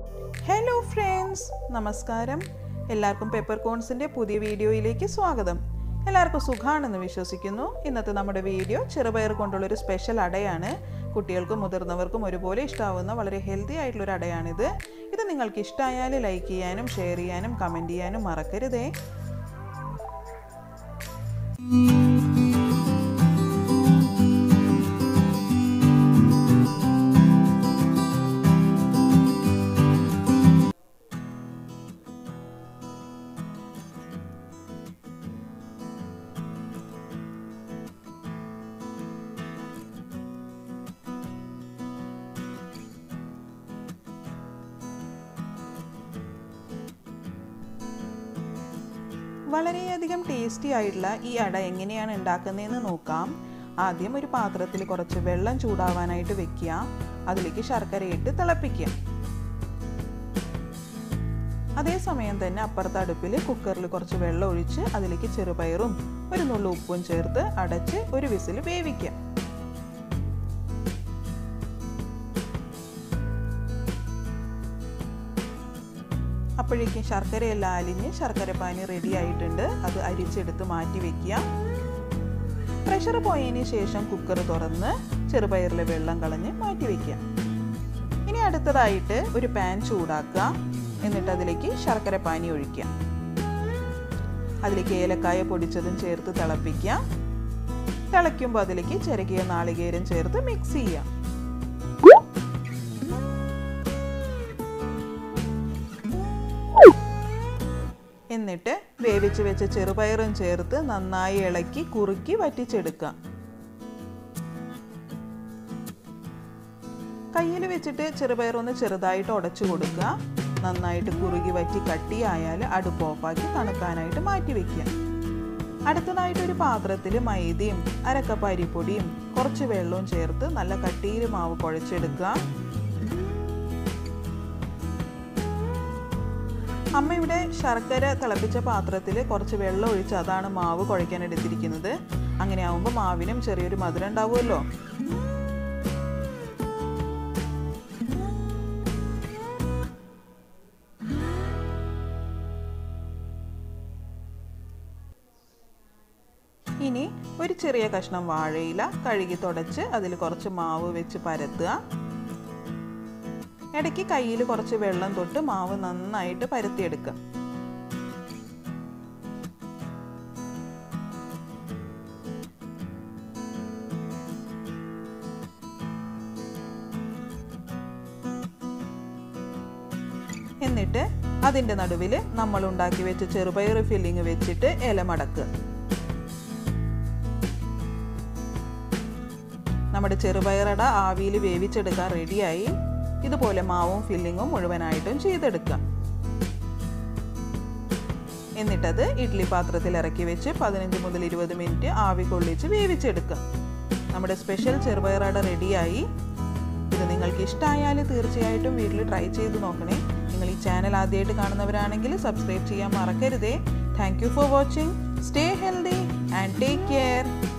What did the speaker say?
hello friends നമസ്കാരം എല്ലാവർക്കും pepper കോൺസിൻ്റെ പുതിയ വീഡിയോയിലേക്ക് സ്വാഗതം എല്ലാവർക്കും സുഖമാണെന്ന് വിശ്വസിക്കുന്നു ഇന്നത്തെ നമ്മുടെ വീഡിയോ ചെറുപയർ കൊണ്ടുള്ളൊരു സ്പെഷ്യൽ അടയാണ് കുട്ടികൾക്കും മുതിർന്നവർക്കും ഒരുപോലെ ഇഷ്ടാവുന്ന വളരെ ഹെൽത്തി ആയിട്ടുള്ളൊരു അടയാണിത് ഇത് നിങ്ങൾക്ക് ഇഷ്ടമായാൽ ലൈക്ക് ചെയ്യാനും ഷെയർ ചെയ്യാനും കമൻറ്റ് ചെയ്യാനും മറക്കരുതേ വളരെയധികം ടേസ്റ്റി ആയിട്ടുള്ള ഈ അട എങ്ങനെയാണ് ഉണ്ടാക്കുന്നതെന്ന് നോക്കാം ആദ്യം ഒരു പാത്രത്തിൽ കുറച്ച് വെള്ളം ചൂടാവാനായിട്ട് വെക്കുക അതിലേക്ക് ശർക്കര ഇട്ട് തിളപ്പിക്കുക അതേസമയം തന്നെ അപ്പുറത്തെ അടുപ്പിൽ കുക്കറിൽ കുറച്ച് വെള്ളം ഒഴിച്ച് അതിലേക്ക് ചെറുപയറും ഒരു നുള്ളു ഉപ്പും ചേർത്ത് അടച്ച് ഒരു വിസിൽ വേവിക്കുക അപ്പോഴേക്കും ശർക്കരയെല്ലാം അലിഞ്ഞ് ശർക്കരപ്പാനി റെഡി ആയിട്ടുണ്ട് അത് അരിച്ചെടുത്ത് മാറ്റി വെക്കുക പ്രഷർ പോയതിന് ശേഷം കുക്കർ തുറന്ന് ചെറുപയറിലെ വെള്ളം കളഞ്ഞ് മാറ്റി വെക്കുക ഇനി അടുത്തതായിട്ട് ഒരു പാൻ ചൂടാക്കുക എന്നിട്ട് അതിലേക്ക് ശർക്കരപ്പാനി ഒഴിക്കുക അതിലേക്ക് ഏലക്കായ പൊടിച്ചതും ചേർത്ത് തിളപ്പിക്കുക തിളയ്ക്കുമ്പോൾ അതിലേക്ക് ചിരകിയ നാളികേരം ചേർത്ത് മിക്സ് ചെയ്യുക എന്നിട്ട് വേവിച്ച് വെച്ച ചെറുപയറും ചേർത്ത് നന്നായി ഇളക്കി കുറുക്കി വറ്റിച്ചെടുക്കുക കയ്യിൽ വെച്ചിട്ട് ചെറുപയർ ഒന്ന് ചെറുതായിട്ട് ഉടച്ചു കൊടുക്കുക നന്നായിട്ട് കുറുകി വറ്റി കട്ടിയായാൽ അടുപ്പ് ഓഫാക്കി തണുക്കാനായിട്ട് മാറ്റി വെക്കുക അടുത്തതായിട്ട് ഒരു പാത്രത്തിൽ മൈദയും അരക്കപ്പ് അരിപ്പൊടിയും കുറച്ച് വെള്ളവും ചേർത്ത് നല്ല കട്ടിയിൽ മാവ് കുഴച്ചെടുക്കുക അമ്മ ഇവിടെ ശർക്കര തിളപ്പിച്ച പാത്രത്തിൽ കുറച്ച് വെള്ളം ഒഴിച്ച് അതാണ് മാവ് കുഴയ്ക്കാൻ എടുത്തിരിക്കുന്നത് അങ്ങനെ ആവുമ്പോൾ മാവിനും ചെറിയൊരു മധുരം ഉണ്ടാവുമല്ലോ ഇനി ഒരു ചെറിയ കഷ്ണം വാഴയില കഴുകി തുടച്ച് അതിൽ കുറച്ച് മാവ് വെച്ച് പരത്തുക ഇടയ്ക്ക് കയ്യിൽ കുറച്ച് വെള്ളം തൊട്ട് മാവ് നന്നായിട്ട് പരത്തിയെടുക്കുക എന്നിട്ട് അതിൻ്റെ നടുവിൽ നമ്മൾ ഉണ്ടാക്കി വെച്ച ചെറുപയർ ഫില്ലിങ് വെച്ചിട്ട് ഇല മടക്കുക നമ്മുടെ ചെറുപയറട ആവിയിൽ വേവിച്ചെടുക്കാൻ റെഡിയായി ഇതുപോലെ മാവും ഫില്ലിങ്ങും മുഴുവനായിട്ടും ചെയ്തെടുക്കുക എന്നിട്ടത് ഇഡ്ഡലി പാത്രത്തിൽ ഇറക്കി വെച്ച് പതിനഞ്ച് മുതൽ ഇരുപത് മിനിറ്റ് ആവി കൊള്ളിച്ച് വേവിച്ചെടുക്കുക നമ്മുടെ സ്പെഷ്യൽ ചെറുപയറട റെഡിയായി ഇത് നിങ്ങൾക്ക് ഇഷ്ടമായാൽ തീർച്ചയായിട്ടും വീട്ടിൽ ട്രൈ ചെയ്ത് നോക്കണേ നിങ്ങൾ ഈ ചാനൽ ആദ്യമായിട്ട് കാണുന്നവരാണെങ്കിൽ സബ്സ്ക്രൈബ് ചെയ്യാൻ മറക്കരുതേ thank you for watching stay healthy and take care